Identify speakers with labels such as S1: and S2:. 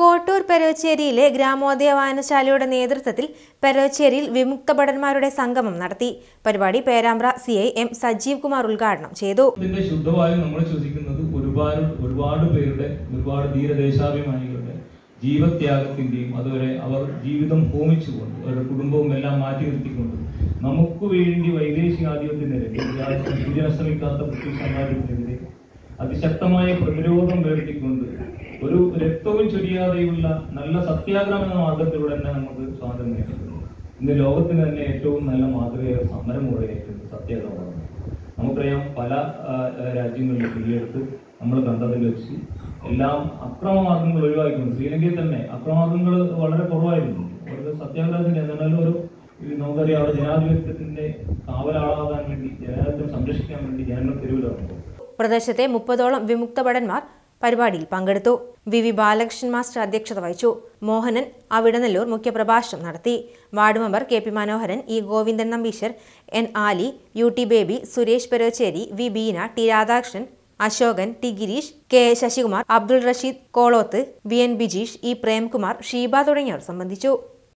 S1: കോട്ടൂർ പെരോച്ചേരിയിലെ ഗ്രാമോദയ വായനശാലയുടെ നേതൃത്വത്തിൽ പെരോച്ചേരിയിൽ വിമുക്ത ഭടന്മാരുടെ സംഗമം നടത്തി പരിപാടി Perambra C I M Sajeev Kumar ഉദ്ഘാടനം ചെയ്തു
S2: ഇതിന്റെ ശുദ്ധവായു നമ്മൾ ശ്വസിക്കുന്നത് ഒരുപാട് ഒരുപാട് പേരുടെ ഒരുപാട് ധീരദേശാഭിമാനികളുടെ ജീവത്യാഗത്തിന്റെയും അതുവരെ അവർ ജീവിതം ഹോമിച്ചുകൊണ്ട് അവരുടെ കുടുംബവും എല്ലാം മാറ്റി നിർത്തിക്കൊണ്ട് നമുക്ക് വേണ്ടി വൈദേശികാധിപത്യത്തിനെതിരെ രാജ്യം സൂര്യൻ ശ്രമിക്കാത്ത ബ്രിട്ടീഷ് സാമ്രാജ്യത്തിനെതിരെ അതിശക്തമായ പ്രതിരോധം വേർതിക്കൊണ്ട് ഒരു രക്തവും ചൊരിയാതെയുള്ള നല്ല സത്യാഗ്രഹം എന്ന മാർഗത്തിലൂടെ തന്നെ നമുക്ക് സ്വാതന്ത്ര്യം നേടിയിട്ടുണ്ട് ഇന്ന് ലോകത്തിന് തന്നെ ഏറ്റവും നല്ല മാതൃകയായ സമരം മുറയേറ്റത് സത്യാഗ്രഹമാണ് നമുക്കറിയാം പല ആ, രാജ്യങ്ങളിലും പിടിയെടുത്ത് നമ്മൾ കണ്ടതിൽ വെച്ച് എല്ലാം അക്രമമാർഗങ്ങൾ ഒഴിവാക്കിയിട്ടുണ്ട് ശ്രീലങ്കയിൽ തന്നെ അക്രമമാർഗങ്ങൾ വളരെ കുറവായിരുന്നു അവർക്ക് സത്യാഗ്രഹത്തിന്റെ എന്നാലും ഒരു ഈ നമുക്കറിയാം അവിടെ ജനാധിപത്യത്തിന്റെ കാവലാളാകാൻ വേണ്ടി ജനാധിപത്യം സംരക്ഷിക്കാൻ വേണ്ടി ജനങ്ങൾ തെരുവിലിറങ്ങുമ്പോൾ
S1: പ്രദേശത്തെ മുപ്പതോളം വിമുക്ത ഭടന്മാർ പരിപാടിയിൽ പങ്കെടുത്തു വി വി ബാലകൃഷ്ണൻ മാസ്റ്റർ അധ്യക്ഷത വഹിച്ചു മോഹനൻ അവിടനല്ലൂർ മുഖ്യപ്രഭാഷണം നടത്തി ward member K P Manoharan E Govindan Nambeesar N Ali U T Baby Suresh Perocheri V Beena T Radhakrishnan Ashokan T Gireesh K Sasikumar Abdul Rasheed Koloth V N Bijeesh E Premkumar Sheeba തുടങ്ങിയവർ സംബന്ധിച്ചു